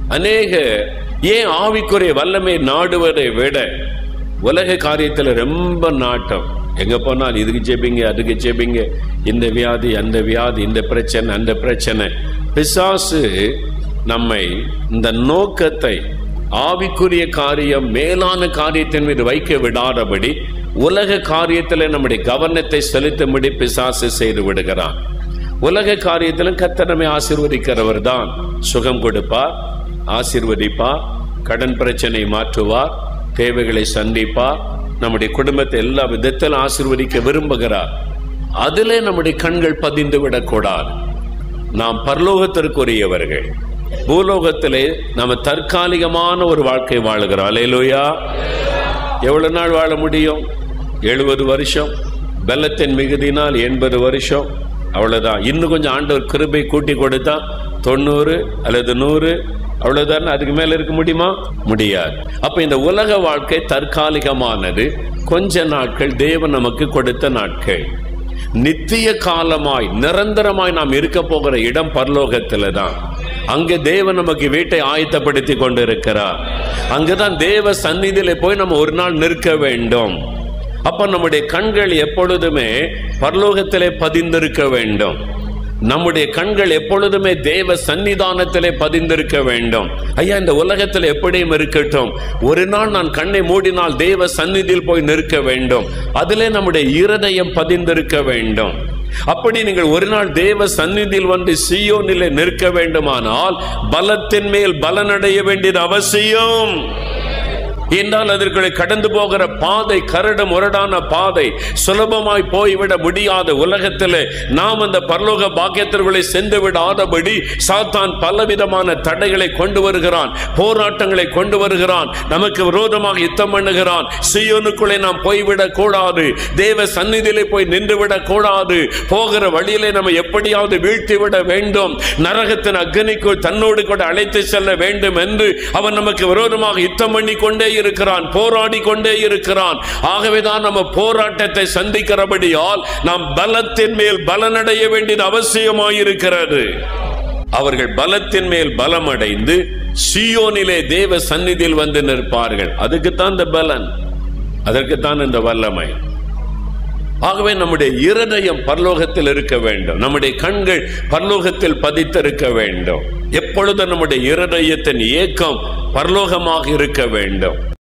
அநேக ஏன் ஆவிக்குரிய வல்லமை நாடுவதை விட உலக காரியத்துல ரொம்ப நாட்டம் எங்க போனால் இதுக்கு ஜெபிங்க அதுக்கு ஜெபிங்க இந்த வியாதி அந்த வியாதி இந்த பிரச்சனை அந்த பிரச்சனை பிசாசு நம்மை இந்த நோக்கத்தை ஆவிக்குரிய காரியம் மேலான காரியத்தின் மீது வைக்க விடாதபடி உலக காரியத்தில் நம்முடைய கவனத்தை செலுத்தும்படி பிசாசு செய்து விடுகிறான் உலக காரியத்திலும் கர்த்தர் நம்மை ஆசீர்வதிக்கிறவர் தான் சுகம் கொடுப்பார் ஆசீர்வதிப்பார் கடன் பிரச்சனை மாற்றுவார் தேவைகளை சந்திப்பார் நம்முடைய குடும்பத்தை எல்லா விதத்திலும் ஆசீர்வதிக்க விரும்புகிறார் அதிலே நம்முடைய கண்கள் பதிந்து விடக்கூடாது நாம் பரலோகத்திற்குரியவர்கள் பூலோகத்திலே நம்ம தற்காலிகமான ஒரு வாழ்க்கை வாழுகிறோம் அலையிலோயா எவ்வளவு நாள் வாழ முடியும் எழுபது வருஷம் பெல்லத்தின் மிகுதினால் எண்பது வருஷம் அவ்வளவுதான் இன்னும் கொஞ்சம் ஆண்டவர் கிருபை கூட்டி கொடுத்தா தொண்ணூறு அல்லது நூறு அவ்வளவுதான் அதுக்கு மேல இருக்க முடியுமா முடியாது அப்ப இந்த உலக வாழ்க்கை தற்காலிகமானது கொஞ்ச நாட்கள் தேவன் நமக்கு கொடுத்த நாட்கள் நித்திய காலமாய் நிரந்தரமாய் நாம் இருக்க போகிற இடம் பரலோகத்துல தான் அங்கே தேவன் நமக்கு வீட்டை ஆயத்தப்படுத்தி கொண்டிருக்கிறார் அங்குதான் தேவ சந்நிதியில போய் நம்ம ஒரு நாள் நிற்க வேண்டும் அப்ப நம்முடைய கண்கள் எப்பொழுதுமே பரலோகத்திலே பதிந்திருக்க வேண்டும் நம்முடைய கண்கள் எப்பொழுதுமே தேவ சன்னிதானத்திலே பதிந்திருக்க வேண்டும் ஐயா இந்த உலகத்தில் எப்படியும் இருக்கட்டும் ஒரு நாள் நான் கண்ணை மூடினால் தேவ சந்நிதியில் போய் நிற்க வேண்டும் அதிலே நம்முடைய இருதயம் பதிந்திருக்க வேண்டும் அப்படி நீங்கள் ஒரு நாள் தேவ சந்நிதியில் வந்து சியோனிலே நிற்க வேண்டுமானால் பலத்தின் மேல் பலனடைய வேண்டியது அவசியம் என்றால் அதற்குள்ளே கடந்து போகிற பாதை கரடு முரடான பாதை சுலபமாய் போய்விட முடியாத உலகத்திலே நாம் அந்த பரலோக பாக்கியத்திற்குள்ளே சென்று விடாதபடி சாத்தான் பலவிதமான தடைகளை கொண்டு வருகிறான் போராட்டங்களை கொண்டு வருகிறான் நமக்கு விரோதமாக யுத்தம் பண்ணுகிறான் சியோனுக்குள்ளே நாம் போய்விடக் கூடாது தேவ சந்நிதியிலே போய் நின்று விடக் கூடாது போகிற வழியிலே நம்ம எப்படியாவது வீழ்த்தி விட வேண்டும் நரகத்தின் அக்னிக்குள் தன்னோடு கூட அழைத்து செல்ல வேண்டும் என்று அவன் நமக்கு விரோதமாக யுத்தம் பண்ணி கொண்டே இருக்கிறான் போராடி கொண்டே இருக்கிறான் ஆகவேதான் நம்ம போராட்டத்தை சந்திக்கிறபடியால் நாம் பலத்தின் மேல் பலனடைய வேண்டியது அவசியமாயிருக்கிறது அவர்கள் பலத்தின் மேல் பலம் அடைந்து சியோனிலே தேவ சந்நிதியில் வந்து நிற்பார்கள் அதுக்குத்தான் இந்த பலன் அதற்குத்தான் இந்த வல்லமை ஆகவே நம்முடைய இருதயம் பரலோகத்தில் இருக்க வேண்டும் நம்முடைய கண்கள் பரலோகத்தில் பதித்திருக்க வேண்டும் எப்பொழுதும் நம்முடைய இருதயத்தின் ஏக்கம் பரலோகமாக இருக்க வேண்டும்